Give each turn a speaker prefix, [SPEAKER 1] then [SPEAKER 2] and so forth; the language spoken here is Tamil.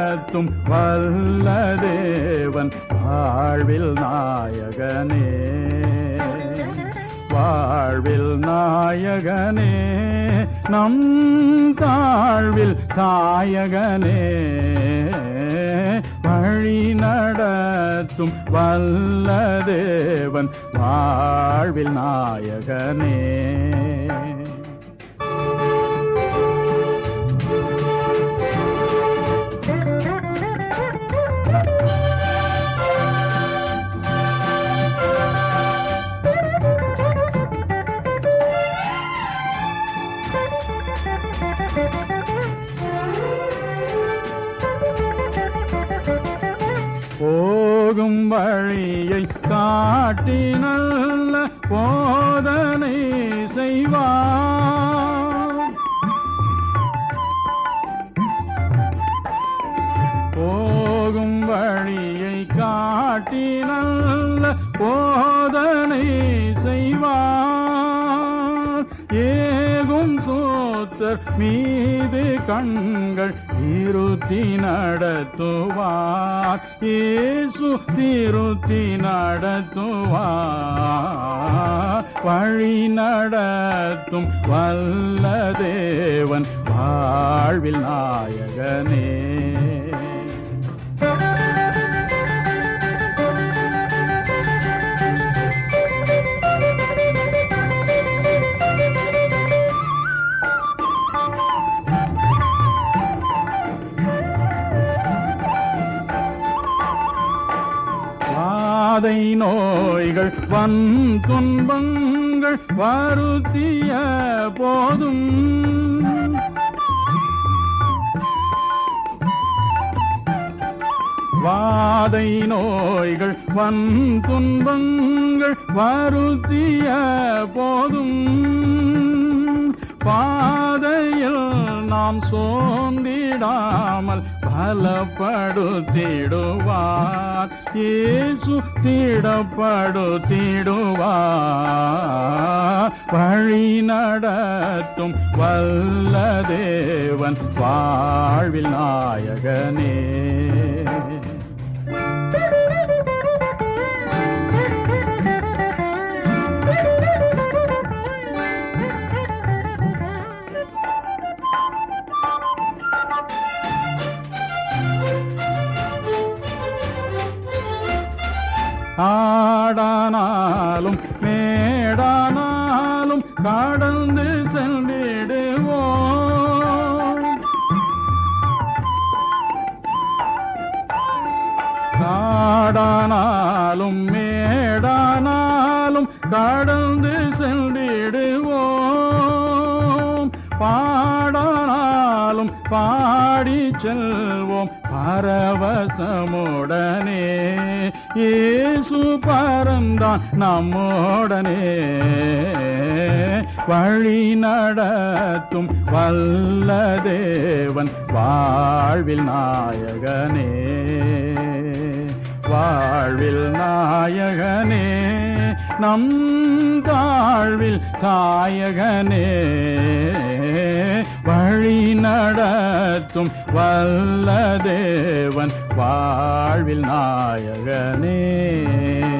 [SPEAKER 1] நடத்தும் வல்ல தேவன் வாழ்வில் நாயகனே வாழ்வில் நாயகனே நம் தாழ்வில் தாயகனே வழி நடத்தும் வல்ல தேவன் வாழ்வில் நாயகனே போகும் வழியை காட்டி நல்ல போதனை செய்வார் போகும் வழியை காட்டி நல்ல போதனை செய்வார் ஏகும் சோத்தர் மீது கண்கள் திருத்தி நடத்துவார் இயேசு திருத்தி நடத்துவார் வழி நடத்தும் வல்ல தேவன் வாழ்வில் நாயகனே பாதை நோய்கள் வன் துன்பங்கள் வருத்திய போதும் வாதை நோய்கள் வன் துன்பங்கள் வருத்திய போதும் பாதையில் நாம் சோர்ந்திடாமல் பலப்படுத்திடுவார் இயேசு திடப்படுத்திடுவார் வழி நடத்தும் வல்ல தேவன் வாழ்வில் நாயகனே ஆடானாலும் மேடானாலும் கடந்து சென்றிடுவோம் காடானாலும் மேடானாலும் கடந்து சென்றிடுவோம் பாடானாலும் பாடி செல்வோம் பரவசமுடனே இயேசு பரந்தான் நம்மோடனே வழி நடத்தும் வல்ல தேவன் வாழ்வில் நாயகனே வாழ்வில் நாயகனே நம் தாழ்வில் தாயகனே வழி நடத்தும் வல்ல தேவன் வாழ்வில் நாயகனே